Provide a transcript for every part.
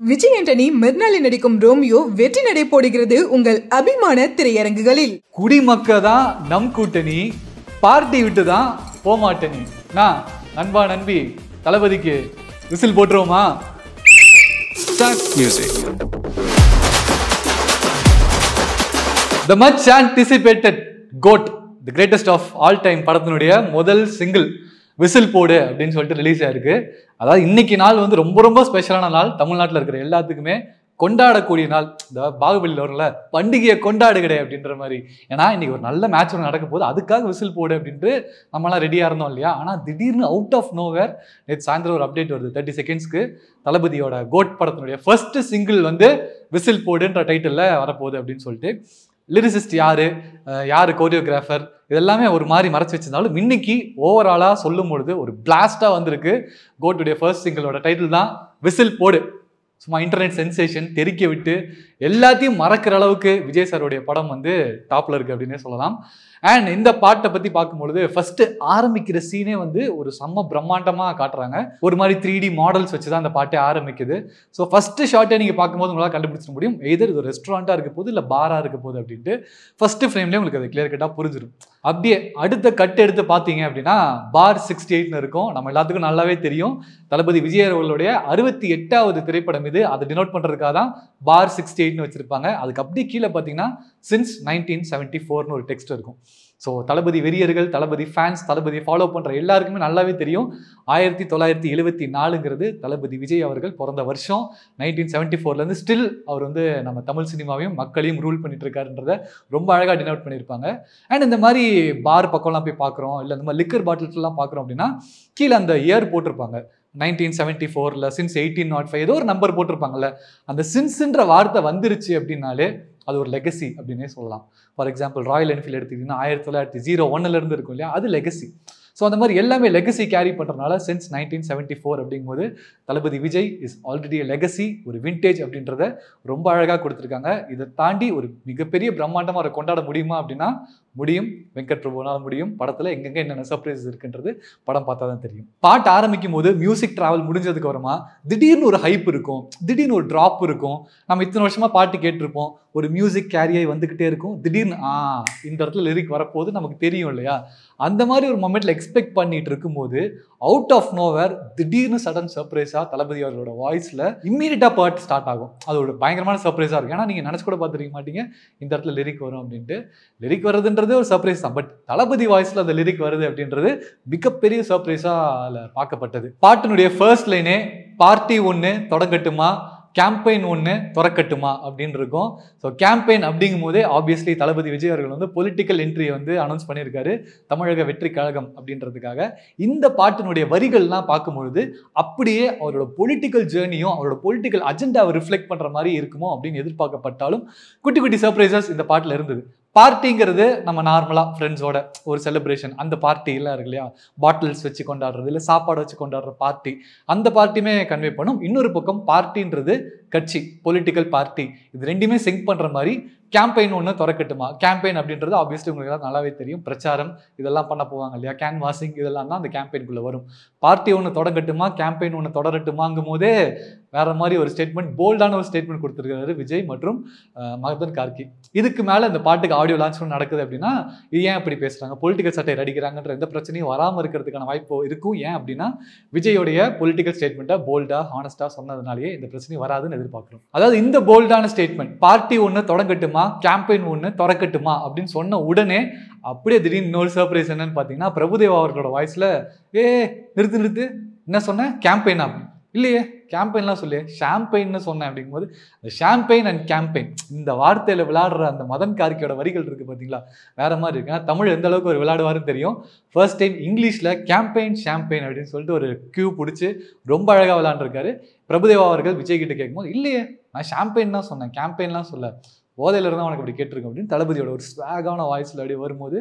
விஜய் ஆண்டனி மிர்னாலி நடிக்கும் ரோமியோ வெற்றி நடை போடுகிறது உங்கள் அபிமான திரையரங்குகளில் குடிமக்க தான் நம் கூட்டணி பார்ட்டி விட்டு தான் போமாட்டனி நான் நண்பா நண்பி தளபதிக்கு விசில் போட்டுருவோமா Start music. The much anticipated GOAT the greatest of all time படத்தினுடைய முதல் சிங்கிள் விசில் போடு அப்படின்னு சொல்லிட்டு ரிலீஸ் ஆயிருக்கு அதாவது இன்னைக்கு நாள் வந்து ரொம்ப ரொம்ப ஸ்பெஷலான நாள் தமிழ்நாட்டில் இருக்கிற எல்லாத்துக்குமே கொண்டாடக்கூடிய நாள் இந்த பாகுபலியில் வரும்ல பண்டிகையை கொண்டாடுகடே அப்படின்ற மாதிரி ஏன்னா இன்னைக்கு ஒரு நல்ல மேட்ச் ஒன்று நடக்க போகுது அதுக்காக விசில் போடு அப்படின்ட்டு நம்மலாம் ரெடியாக இருந்தோம் இல்லையா ஆனால் திடீர்னு அவுட் ஆஃப் நோவேர் நேற்று சாயந்தரம் ஒரு அப்டேட் வருது தேர்ட்டி செகண்ட்ஸ்க்கு தளபதியோட கோட் படத்தினுடைய ஃபர்ஸ்ட் சிங்கிள் வந்து விசில் போடுன்ற டைட்டிலில் வரப்போகுது அப்படின்னு சொல்லிட்டு லிரிசிஸ்ட் யாரு அஹ் யாரு கோரியோகிராஃபர் இதெல்லாமே ஒரு மாதிரி மறைச்சு வச்சிருந்தாலும் இன்னைக்கு ஓவராலாக சொல்லும் பொழுது ஒரு பிளாஸ்டாக வந்திருக்கு கோட்டுடைய ஃபர்ஸ்ட் சிங்கிளோட டைட்டில் தான் விசில் போடு சும்மா இன்டர்நெட் சென்சேஷன் தெறிக்க விட்டு எல்லாத்தையும் மறக்கிற அளவுக்கு விஜய் சாருடைய படம் வந்து டாப்ல இருக்கு அப்படின்னே சொல்லலாம் அண்ட் இந்த பாட்டை பத்தி பார்க்கும்பொழுது ஃபர்ஸ்ட் ஆரம்பிக்கிற சீனே வந்து ஒரு செம்ம பிரம்மாண்டமா காட்டுறாங்க ஒரு மாதிரி த்ரீ டி மாடல்ஸ் வச்சு தான் அந்த பாட்டே ஆரம்பிக்குது ஸோ ஃபர்ஸ்ட் ஷார்ட்டை நீங்க பார்க்கும்போது உங்களால் கண்டுபிடிச்சிட முடியும் எதர் இது ரெஸ்டாரண்ட்டாக இருக்க போது இல்லை பாரா இருக்க போகுது அப்படின்ட்டு ஃபர்ஸ்ட் ஃப்ரேம்லேயே உங்களுக்கு அது கிளியர் கட்டாக புரிஞ்சிடும் அப்படியே அடுத்த கட் எடுத்து பார்த்தீங்க அப்படின்னா பார் சிக்ஸ்டி எயிட்னு இருக்கும் நம்ம எல்லாத்துக்கும் நல்லாவே தெரியும் தளபதி விஜய் அவர்களுடைய அறுபத்தி எட்டாவது திரைப்படம் இது அதை டினோட் பண்ணுறதுக்காக தான் பார் சிக்ஸ்டி எயிட்னு வச்சிருப்பாங்க அதுக்கு அப்படியே கீழே பார்த்தீங்கன்னா சின்ஸ் நைன்டீன் செவன்ட்டி ஃபோர்னு ஒரு டெக்ஸ்ட் இருக்கும் ஸோ தளபதி வெறியர்கள் தளபதி ஃபேன்ஸ் தளபதியை ஃபாலோ பண்ணுற எல்லாருக்குமே நல்லாவே தெரியும் ஆயிரத்தி தொள்ளாயிரத்தி எழுபத்தி நாலுங்கிறது தளபதி விஜய் அவர்கள் பிறந்த வருஷம் நைன்டீன் செவன்ட்டி ஃபோர்லேருந்து ஸ்டில் அவர் வந்து நம்ம தமிழ் சினிமாவையும் மக்களையும் ரூல் பண்ணிட்டு இருக்காருன்றத ரொம்ப அழகாக டினோட் பண்ணியிருப்பாங்க அண்ட் இந்த மாதிரி பார் பக்கம்லாம் போய் பார்க்குறோம் இல்லை இந்த மாதிரி லிக்கர் பாட்டில்ஸ்லாம் பார்க்குறோம் அப்படின்னா கீழே அந்த இயர் போட்டிருப்பாங்க நைன்டீன் செவன்ட்டி ஃபோரில் சின்ஸ் எயிட்டீன் நாட் ஃபைவ் ஏதோ ஒரு நம்பர் போட்டிருப்பாங்கல்ல அந்த சின்ஸ்ன்ற வார்த்தை வந்துருச்சு அப்படின்னாலே அது ஒரு லெகசி அப்படின்னே சொல்லலாம் ஃபார் எக்ஸாம்பிள் ராயல் என்ஃபீல்டு எடுத்துக்கிட்டிங்கன்னா ஆயிரத்தி தொள்ளாயிரத்தி ஜீரோ ஒன்னுலேருந்து இருக்கும் இல்லையா அது லெகசி ஸோ அந்த மாதிரி எல்லாமே லெகசி கேரி பண்ணுறதுனால சின்ஸ் நைன்டீன் செவன்ட்டி ஃபோர் அப்படிங்கும்போது தளபதி விஜய் இஸ் ஆல்ரெடி லெகசி ஒரு விண்டேஜ் அப்படின்றத ரொம்ப அழகாக கொடுத்துருக்காங்க இதை தாண்டி ஒரு மிகப்பெரிய பிரம்மாண்டமாக அதை கொண்டாட முடியுமா அப்படின்னா முடியும் வெங்கட் பிரபுனால முடியும் படத்தில் எங்கெங்க என்னென்ன சர்ப்ரைசஸ் இருக்குன்றது படம் பார்த்தா தான் தெரியும் பாட்டு ஆரம்பிக்கும் போது மியூசிக் டிராவல் முடிஞ்சதுக்கு அப்புறமா திடீர்னு ஒரு ஹைப் இருக்கும் திடீர்னு ஒரு ட்ராப் இருக்கும் நம்ம இத்தனை வருஷமா பாட்டு கேட்டிருப்போம் ஒரு மியூசிக் கேரியாய் வந்துக்கிட்டே இருக்கும் திடீர்னு ஆ இந்த இடத்துல லிரிக் வரப்போகுது நமக்கு தெரியும் இல்லையா அந்த மாதிரி ஒரு மொமெண்ட்ல எக்ஸ்பெக்ட் பண்ணிட்டு இருக்கும்போது அவுட் ஆஃப் நோவேர் திடீர்னு சடன் சர்ப்ரைஸாக தளபதி அவர்களோட வாய்ஸில் இம்மீடியட்டாக பாட்டு ஸ்டார்ட் ஆகும் அது ஒரு பயங்கரமான சர்ப்ரைஸாக இருக்கும் ஏன்னா நீங்கள் நினச்சி கூட பார்த்துருக்க மாட்டீங்க இந்த இடத்துல லிரிக் வரும் அப்படின்ட்டு லிரிக் வருதுன்றது ஒரு சர்ப்ரைஸ் தான் பட் தளபதி வாய்ஸில் அந்த லிரிக் வருது அப்படின்றது மிகப்பெரிய சர்ப்ரைஸாக அதில் பார்க்கப்பட்டது பாட்டினுடைய ஃபர்ஸ்ட் லைனே பார்ட்டி ஒன்று தொடங்கட்டுமா கேம்பெயின் ஒன்று திறக்கட்டுமா அப்படின்னு இருக்கும் ஸோ கேம்பெயின் அப்படிங்கும் போதே ஆப்வியஸ்லி தளபதி விஜய் அவர்கள் வந்து பொலிட்டிக்கல் என்ட்ரி வந்து அனௌன்ஸ் பண்ணியிருக்காரு தமிழக வெற்றி கழகம் அப்படின்றதுக்காக இந்த பாட்டினுடைய வரிகள்லாம் பார்க்கும்பொழுது அப்படியே அவரோட பொலிட்டிக்கல் ஜேர்னியும் அவரோட பொலிட்டிக்கல் அஜெண்டாவை ரிஃப்ளெக்ட் பண்ணுற மாதிரி இருக்குமோ அப்படின்னு எதிர்பார்க்கப்பட்டாலும் குட்டி குட்டி சர்ப்ரைசஸ் இந்த பாட்டில் இருந்தது பார்ட்டிங்கிறது நம்ம நார்மலாக ஃப்ரெண்ட்ஸோட ஒரு செலிப்ரேஷன் அந்த பார்ட்டி எல்லாம் இருக்கு இல்லையா பாட்டில்ஸ் வச்சு கொண்டாடுறது இல்லை சாப்பாடு வச்சு கொண்டாடுற பார்ட்டி அந்த பார்ட்டியுமே கன்வே பண்ணும் இன்னொரு பக்கம் பார்ட்டின்றது கட்சி பொலிட்டிக்கல் பார்ட்டி இது ரெண்டுமே சிங்க் பண்ணுற மாதிரி கேம்பெயின் ஒன்று திறக்கட்டுமா கேம்பெயின் அப்படின்றது ஆப்வியஸ்லி உங்களுக்கு எல்லாம் நல்லாவே தெரியும் பிரச்சாரம் இதெல்லாம் பண்ண போவாங்க இல்லையா கேன்வாசிங் இதெல்லாம் தான் அந்த கேம்பெயின்குள்ளே வரும் பார்ட்டி ஒன்று தொடங்கட்டுமா கேம்பெயின் ஒன்று தொடரட்டுமாங்கும் போதே வேற மாதிரி ஒரு ஸ்டேட்மெண்ட் போல்டான ஒரு ஸ்டேட்மெண்ட் கொடுத்துருக்காரு விஜய் மற்றும் அஹ், மகதன் கார்கி இதுக்கு மேலே இந்த பாட்டுக்கு ஆடியோ லான்ச் ஒன்று நடக்குது அப்படின்னா இது ஏன் இப்படி பேசுகிறாங்க பொலிட்டிக்கல் சட்டை அடிக்கிறாங்கன்ற எந்த பிரச்சனையும் வராமல் இருக்கிறதுக்கான வாய்ப்பு இருக்கும் ஏன் அப்படின்னா விஜயோடைய பொலிட்டிக்கல் ஸ்டேட்மெண்ட்டை போல்டாக ஹானஸ்டாக சொன்னதுனாலேயே இந்த பிரச்சனை வராதுன்னு எதிர்பார்க்குறோம் அதாவது இந்த போல்டான ஸ்டேட்மெண்ட் பார்ட்டி ஒன்று தொடங்கட்டுமா கேம்பெயின் ஒன்று திறக்கட்டுமா அப்படின்னு சொன்ன உடனே அப்படியே திடீர்னு இன்னொரு சர்ப்ரைஸ் என்னன்னு பார்த்தீங்கன்னா பிரபுதேவா அவர்களோட வாய்ஸில் ஏ நிறுத்து நிறுத்து என்ன சொன்ன கேம்பெயினா இல்லையே கேம்பெயின்லாம் சொல்லி ஷாம்பெயின்னு சொன்னேன் அப்படிங்கும்போது இந்த ஷாம்பெயின் அண்ட் கேம்பெயின் இந்த வார்த்தையில் விளையாடுற அந்த மதன் கார்கியோட வரிகள் இருக்குது பார்த்தீங்களா வேற மாதிரி இருக்கு ஏன்னா தமிழ் எந்த அளவுக்கு ஒரு விளையாடுவாருன்னு தெரியும் ஃபர்ஸ்ட் டைம் இங்கிலீஷில் கேம்பெயின் ஷாம்பெயின் அப்படின்னு சொல்லிட்டு ஒரு கியூ பிடிச்சி ரொம்ப அழகாக விளையாண்டுருக்காரு பிரபுதேவா அவர்கள் விஜய் கிட்ட கேட்கும்போது இல்லையே நான் ஷாம்பெயின் தான் சொன்னேன் கேம்பெயின்லாம் சொல்ல போதையில் இருந்தால் உனக்கு அப்படி கேட்டிருக்கேன் அப்படின்னு தளபதியோட ஒரு ஸ்வாகான வாய்ஸில் அப்படியே வரும்போது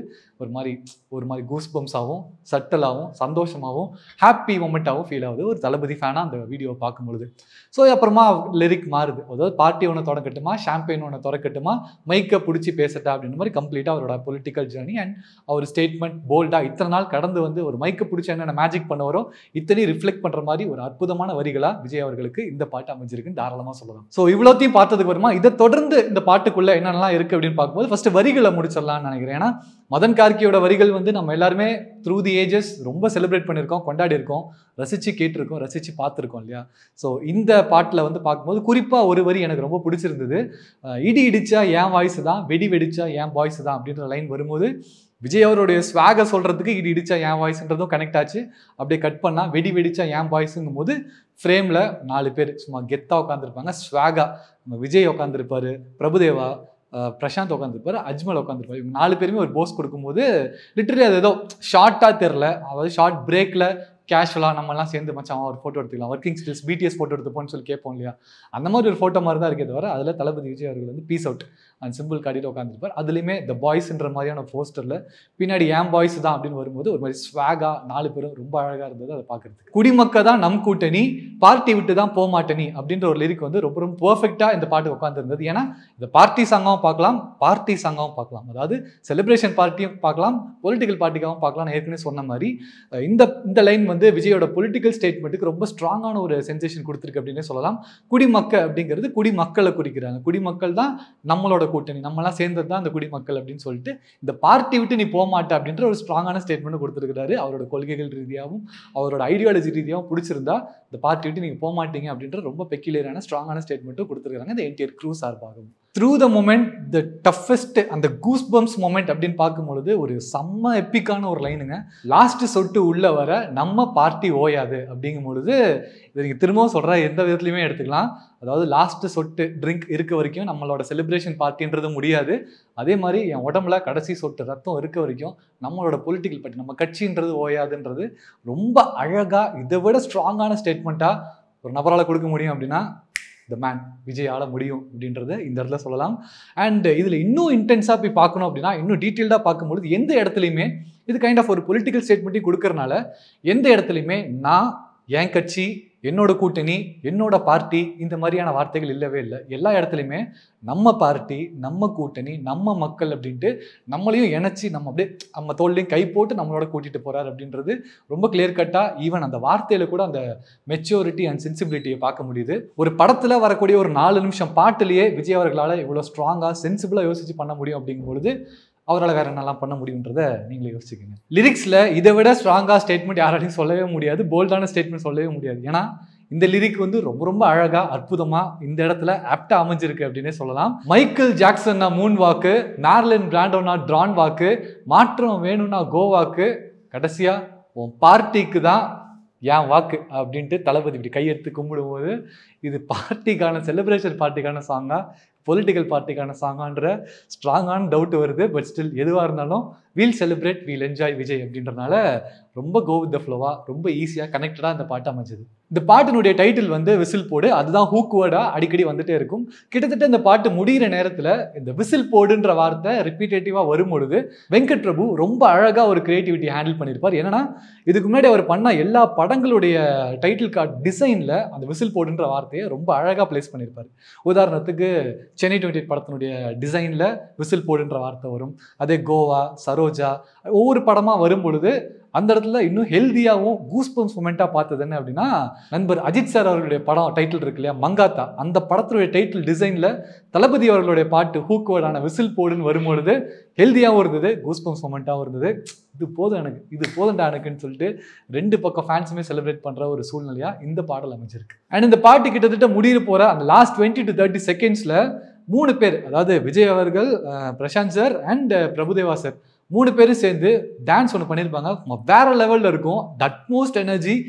ஒரு மாதிரி ஒரு மாதிரி கூஸ் பம்ஸாகவும் சட்டலாகவும் சந்தோஷமாகவும் ஹாப்பி மொமெண்ட்டாகவும் ஃபீல் ஆகுது ஒரு தளபதி ஃபேனாக அந்த வீடியோவை பார்க்கும்பொழுது ஸோ அப்புறமா லிரிக் மாறுது அதாவது பார்ட்டி ஒன்று தொடக்கட்டுமா ஷாம்பெயின் ஒன்று திறக்கட்டுமா மைக்கை பிடிச்சி பேசட்டா அப்படின்ற மாதிரி கம்ப்ளீட்டாக அவரோட பொலிட்டிக்கல் ஜேர்னி அண்ட் அவர் ஸ்டேட்மெண்ட் போல்டாக இத்தனை நாள் கடந்து வந்து ஒரு மைக்கை பிடிச்சி என்னென்ன மேஜிக் பண்ணவரோ இத்தனையும் ரிஃப்ளெக்ட் பண்ணுற மாதிரி ஒரு அற்புதமான வரிகளாக விஜய் அவர்களுக்கு இந்த பாட்டு அமைஞ்சிருக்குன்னு தாராளமாக சொல்லலாம் ஸோ இவ்வளோத்தையும் பார்த்ததுக்கு வருமா இதை தொடர்ந்து இந்த பாட்டுக்குள்ள என்னென்னலாம் இருக்குது அப்படின்னு பார்க்கும்போது ஃபர்ஸ்ட் வரிகளை முடிச்சிடலாம்னு நினைக்கிறேன் ஏன்னா மதன் கார்கியோட வரிகள் வந்து நம்ம எல்லாருமே த்ரூ தி ஏஜஸ் ரொம்ப செலிப்ரேட் பண்ணியிருக்கோம் கொண்டாடி இருக்கோம் ரசித்து கேட்டிருக்கோம் ரசித்து பார்த்துருக்கோம் இல்லையா ஸோ இந்த பாட்டில் வந்து பார்க்கும்போது குறிப்பாக ஒரு வரி எனக்கு ரொம்ப பிடிச்சிருந்தது அஹ் இடி இடிச்சா என் வாய்ஸ் தான் வெடி வெடிச்சா என் வாய்ஸ் தான் அப்படின்ற லைன் வரும்போது விஜய் அவருடைய ஸ்வாகை சொல்கிறதுக்கு இடி இடிச்சா என் வாய்ஸ்ன்றதும் கனெக்ட் ஆச்சு அப்படியே கட் பண்ணால் வெடி வெடிச்சா என் வாய்ஸுங்கும் போது ஃப்ரேமில் நாலு பேர் சும்மா கெத்தாக உட்காந்துருப்பாங்க ஸ்வாகா நம்ம விஜய் உட்காந்துருப்பாரு பிரபுதேவா அஹ் பிரசாந்த் உட்காந்துருப்பாரு அஜ்மல் உட்காந்துருப்பாரு இவங்க நாலு பேருமே ஒரு போஸ் கொடுக்கும்போது லிட்டரலி அது ஏதோ ஷார்ட்டாக தெரில அதாவது ஷார்ட் பிரேக்கில் கேஷுவலாக நம்மலாம் சேர்ந்து மச்சான் ஒரு ஃபோட்டோ எடுத்துக்கலாம் ஒர்க்கிங் ஸ்டில்ஸ் பிடிஎஸ் ஃபோட்டோ எடுத்துப்போன்னு சொல்லி கேட்போம் இல்லையா அந்த மாதிரி ஒரு ஃபோட்டோ மாதிரி தான் இருக்கே தவிர அதில் தளபதி விஜய் அவர்கள் வந்து பீஸ் அவுட் அந்த சிம்பிள் காட்டிட்டு உட்காந்துருப்பார் அதுலேயுமே த பாய்ஸ்ன்ற மாதிரியான போஸ்டரில் பின்னாடி ஏன் பாய்ஸ் தான் அப்படின்னு வரும்போது ஒரு மாதிரி ஸ்வாகா நாலு பேரும் ரொம்ப அழகாக இருந்தது அதை பார்க்கறதுக்கு குடிமக்க தான் நம் கூட்டணி பார்ட்டி விட்டு தான் போக மாட்டேனி அப்படின்ற ஒரு லிரிக் வந்து ரொம்ப ரொம்ப பர்ஃபெக்டாக இந்த பாட்டு உட்காந்துருந்தது ஏன்னா இந்த பார்ட்டி சாங்காகவும் பார்க்கலாம் பார்ட்டி சாங்காகவும் பார்க்கலாம் அதாவது செலிப்ரேஷன் பார்ட்டியும் பார்க்கலாம் பொலிட்டிக்கல் பார்ட்டிக்காகவும் பார்க்கலாம் நான் ஏற்கனவே சொன்ன மாதிரி அஹ் இந்த இந்த லைன் வந்து விஜயோட பொலிட்டிக்கல் ஸ்டேட்மெண்ட்டுக்கு ரொம்ப ஸ்ட்ராங்கான ஒரு சென்சேஷன் கொடுத்துருக்கு அப்படின்னே சொல்லலாம் குடிமக்க அப்படிங்கிறது குடிமக்களை குறிக்கிறாங்க குடிமக்கள் தான் நம்மளோட கூட்டணி நம்மலாம் சேர்ந்தது தான் அந்த குடிமக்கள் அப்படின்னு சொல்லிட்டு இந்த பார்ட்டி விட்டு நீ போக மாட்ட அப்படின்ற ஒரு ஸ்ட்ராங்கான ஸ்டேட்மெண்ட் கொடுத்துருக்காரு அவரோட கொள்கைகள் ரீதியாகவும் அவரோட ஐடியாலஜி ரீதியாகவும் பிடிச்சிருந்தா இந்த பார்ட்டி விட்டு நீங்கள் போக மாட்டீங்க அப்படின்ற ரொம்ப பெக்கிலியரான ஸ்ட்ராங்கான ஸ்டேட்மெண்ட்டும் கொடுத்துருக்காங்க இந்த என்டிஆர் க்ரூ சார்பாகவும் through the moment the toughest அந்த கூஸ் பம்ப்ஸ் மொமெண்ட் அப்படின்னு பார்க்கும்பொழுது ஒரு செம்ம எப்பிக்கான ஒரு லைனுங்க லாஸ்ட் சொட்டு உள்ள வர நம்ம பார்ட்டி ஓயாது அப்படிங்கும் பொழுது இதை நீங்கள் திரும்பவும் சொல்கிற எந்த விதத்துலையுமே எடுத்துக்கலாம் அதாவது லாஸ்ட் சொட்டு ட்ரிங்க் இருக்க வரைக்கும் நம்மளோட செலிப்ரேஷன் பார்ட்டின்றது முடியாது அதே மாதிரி என் உடம்புல கடைசி சொட்டு ரத்தம் இருக்க வரைக்கும் நம்மளோட பொலிட்டிக்கல் பார்ட்டி நம்ம கட்சின்றது ஓயாதுன்றது ரொம்ப அழகாக இதை விட ஸ்ட்ராங்கான ஸ்டேட்மெண்ட்டாக ஒரு நபரால் கொடுக்க முடியும் அப்படின்னா த மேன் விஜயால முடியும் அப்படின்றத இந்த இடத்துல சொல்லலாம் அண்ட் இதில் இன்னும் இன்டென்ஸாக போய் பார்க்கணும் அப்படின்னா இன்னும் டீட்டெயில்டாக பார்க்கும்பொழுது எந்த இடத்துலையுமே இது கைண்ட் ஆஃப் ஒரு பொலிட்டிக்கல் ஸ்டேட்மெண்ட்டையும் கொடுக்கறனால எந்த இடத்துலையுமே நான் என் கட்சி என்னோட கூட்டணி என்னோட பார்ட்டி இந்த மாதிரியான வார்த்தைகள் இல்லவே இல்லை எல்லா இடத்துலையுமே நம்ம பார்ட்டி நம்ம கூட்டணி நம்ம மக்கள் அப்படின்ட்டு நம்மளையும் இணைச்சி நம்ம அப்படியே நம்ம தோல்லையும் கை போட்டு நம்மளோட கூட்டிட்டு போறாரு அப்படின்றது ரொம்ப கிளியர் கட்டாக ஈவன் அந்த வார்த்தையில கூட அந்த மெச்சூரிட்டி அண்ட் சென்சிபிலிட்டியை பார்க்க முடியுது ஒரு படத்துல வரக்கூடிய ஒரு நாலு நிமிஷம் பாட்டுலயே விஜய் அவர்களால் இவ்வளோ ஸ்ட்ராங்காக சென்சிபிளாக யோசிச்சு பண்ண முடியும் அப்படிங்கும் பொழுது அவரால் வேற என்னெல்லாம் பண்ண முடியுன்றத நீங்களே யோசிச்சுக்கோங்க லிரிக்ஸில் இதை விட ஸ்ட்ராங்காக ஸ்டேட்மெண்ட் யாராலையும் சொல்லவே முடியாது போல்டான ஸ்டேட்மெண்ட் சொல்லவே முடியாது ஏன்னா இந்த லிரிக் வந்து ரொம்ப ரொம்ப அழகா அற்புதமா இந்த இடத்துல ஆப்டா அமைஞ்சிருக்கு அப்படின்னே சொல்லலாம் மைக்கேல் ஜாக்சன்னா மூன் வாக்கு மேர்லின் பிராண்டோனா ட்ரான் வாக்கு மாற்றம் வேணும்னா கோவாக்கு கடைசியா உன் பார்ட்டிக்கு தான் என் வாக்கு அப்படின்ட்டு தளபதி இப்படி கையெடுத்து கும்பிடும்போது இது பார்ட்டிக்கான செலிப்ரேஷன் பார்ட்டிக்கான சாங்கா பொலிட்டிக்கல் பார்ட்டிக்கான சாங்கான்ற ஸ்ட்ராங்கான டவுட் வருது பட் ஸ்டில் எதுவாக இருந்தாலும் we'll celebrate we'll enjoy Vijay அப்படின்றனால ரொம்ப கோ வித் த ஃப்ளோவாக ரொம்ப ஈஸியாக கனெக்டடாக இந்த பாட்டு அமைஞ்சது இந்த பாட்டினுடைய டைட்டில் வந்து விசில் போடு அதுதான் ஹூக் வேர்டாக அடிக்கடி வந்துட்டே இருக்கும் கிட்டத்தட்ட இந்த பாட்டு முடிகிற நேரத்தில் இந்த விசில் போடுன்ற வார்த்தை ரிப்பீட்டேட்டிவாக வரும்பொழுது வெங்கட் பிரபு ரொம்ப அழகாக ஒரு கிரியேட்டிவிட்டி ஹேண்டில் பண்ணியிருப்பார் என்னன்னா இதுக்கு முன்னாடி அவர் பண்ண எல்லா படங்களுடைய டைட்டில் கார்டு டிசைனில் அந்த விசில் போடுன்ற வார்த்தையை ரொம்ப அழகாக ப்ளேஸ் பண்ணியிருப்பார் உதாரணத்துக்கு சென்னை டுவெண்ட்டி படத்தினுடைய டிசைனில் விசில் போடுன்ற வார்த்தை வரும் அதே கோவா சரோஜா ஒவ்வொரு படமாக வரும் பொழுது அந்த இடத்துல இன்னும் ஹெல்த்தியாகவும் கூஸ்பம்ஸ் மூமெண்ட்டாக பார்த்தது என்ன அப்படின்னா நண்பர் அஜித் சார் அவர்களுடைய படம் டைட்டில் இருக்கு இல்லையா மங்காத்தா அந்த படத்துடைய டைட்டில் டிசைனில் தளபதி அவர்களுடைய பாட்டு ஹூக்வேர்டான விசில் போடுன்னு வரும்பொழுது ஹெல்த்தியாகவும் இருந்தது கூஸ்பம்ஸ் மூமெண்ட்டாகவும் இருந்தது இது போதும் எனக்கு இது போதும்டா எனக்குன்னு சொல்லிட்டு ரெண்டு பக்கம் ஃபேன்ஸுமே செலிப்ரேட் பண்ணுற ஒரு சூழ்நிலையா இந்த பாடல் அமைஞ்சிருக்கு அண்ட் இந்த பாட்டு கிட்டத்தட்ட முடிய போகிற அந்த லாஸ்ட் டுவெண்ட்டி டு தேர்ட்டி செகண்ட்ஸில் மூணு பேர் அதாவது விஜய் அவர்கள் அஹ், Prashanth sir and Prabhudeva sir மூணு பேரும் சேர்ந்து டான்ஸ் ஒன்று பண்ணியிருப்பாங்க வேற லெவலில் இருக்கும் தட் மோஸ்ட் எனர்ஜி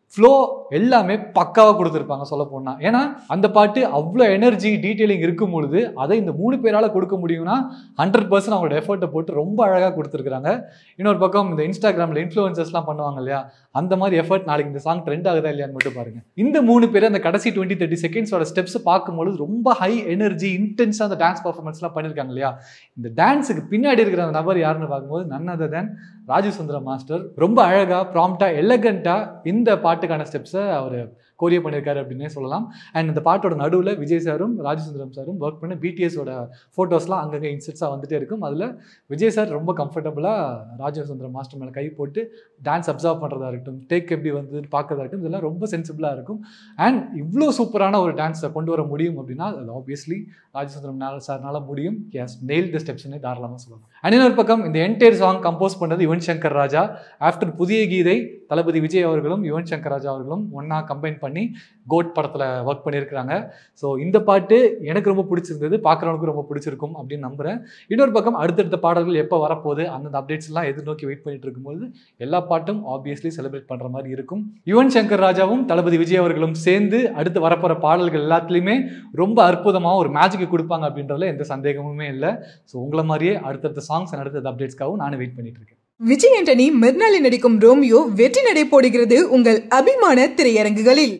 ஃப்ளோ எல்லாமே பக்காவாக கொடுத்துருப்பாங்க சொல்ல போனால் ஏன்னா அந்த பாட்டு அவ்வளோ எனர்ஜி டீட்டெயிலிங் இருக்கும் பொழுது அதை இந்த மூணு பேரால் கொடுக்க முடியும்னா ஹண்ட்ரட் பர்சன்ட் அவங்களோட எஃபர்ட்டை போட்டு ரொம்ப அழகாக கொடுத்துருக்காங்க இன்னொரு பக்கம் இந்த இன்ஸ்டாகிராமில் இன்ஃப்ளூயன்சஸ்லாம் பண்ணுவாங்க இல்லையா அந்த மாதிரி எஃபர்ட் நாளைக்கு இந்த சாங் ட்ரெண்ட் ஆகுதா இல்லையான்னு மட்டும் பாருங்க இந்த மூணு பேர் அந்த கடைசி டுவெண்ட்டி தேர்ட்டி செகண்ட்ஸோட ஸ்டெப்ஸ் பார்க்கும்பொழுது ரொம்ப ஹை எனர்ஜி இன்டென்ஸாக அந்த டான்ஸ் பர்ஃபார்மன்ஸ்லாம் பண்ணியிருக்காங்க இல்லையா இந்த டான்ஸுக்கு பின்னாடி இருக்கிற அந்த நபர் யாருன்னு பார்க்கும்போது none other than Rajeev Sundaram master ரொம்ப அழகாக ப்ராம்ப்டாக எலகண்ட்டாக இந்த பாட்டுக்கான ஸ்டெப்ஸை அவர் கோரியோ பண்ணியிருக்காரு அப்படின்னே சொல்லலாம் அண்ட் இந்த பாட்டோட நடுவில் விஜய் சாரும் ராஜசுந்தரம் சாரும் ஒர்க் பண்ணி பிடிஎஸோட ஃபோட்டோஸ்லாம் அங்கங்கே இன்செட்ஸாக வந்துட்டே இருக்கும் அதில் விஜய் சார் ரொம்ப கம்ஃபர்டபுளாக ராஜசுந்தரம் மாஸ்டர் மேலே கை போட்டு டான்ஸ் அப்சர்வ் பண்ணுறதா இருக்கட்டும் டேக் எப்படி வந்து பார்க்கறதா இருக்கட்டும் இதெல்லாம் ரொம்ப சென்சிபிளாக இருக்கும் அண்ட் இவ்வளோ சூப்பரான ஒரு டான்ஸை கொண்டு வர முடியும் அப்படின்னா அது ஆப்வியஸ்லி ராஜசுந்தரம் சார்னால முடியும் எஸ் நெயில் த ஸ்டெப்ஸ்னு தாராளமாக சொல்லலாம் அண்ட் இன்னொரு பக்கம் இந்த என்டையர் சாங் கம்போஸ் பண்ணது யுவன் சங்கர் ராஜா ஆஃப்டர் புதிய கீதை தளபதி விஜய் அவர்களும் யுவன் சங்கர் ராஜா அவர்களும் ஒன்றா கம்பைன் பண்ணி கோட் படத்தில் ஒர்க் பண்ணியிருக்கிறாங்க ஸோ இந்த பாட்டு எனக்கு ரொம்ப பிடிச்சிருந்தது பார்க்குறவனுக்கும் ரொம்ப பிடிச்சிருக்கும் அப்படின்னு நம்புகிறேன் இன்னொரு பக்கம் அடுத்தடுத்த பாடல்கள் எப்போ வரப்போகுது அந்தந்த அப்டேட்ஸ் எல்லாம் எதிர்நோக்கி வெயிட் பண்ணிட்டு இருக்கும்போது எல்லா பாட்டும் ஆப்வியஸ்லி செலிப்ரேட் பண்ணுற மாதிரி இருக்கும் யுவன் சங்கர் ராஜாவும் தளபதி விஜய் அவர்களும் சேர்ந்து அடுத்து வரப்போகிற பாடல்கள் எல்லாத்துலேயுமே ரொம்ப அற்புதமாக ஒரு மேஜிக்கை கொடுப்பாங்க அப்படின்றதுல எந்த சந்தேகமுமே இல்லை ஸோ உங்களை மாதிரியே அடுத்தடுத்த சாங்ஸ் அண்ட் அடுத்தடுத்த அப்டேட்ஸ்க்காகவும் நானும் வெயிட் பண்ணிட்டு இருக்கேன் விஜய் ஆண்டனி மிர்னாலி நடிக்கும் ரோமியோ வெற்றி நடை போடுகிறது உங்கள் அபிமான திரையரங்குகளில்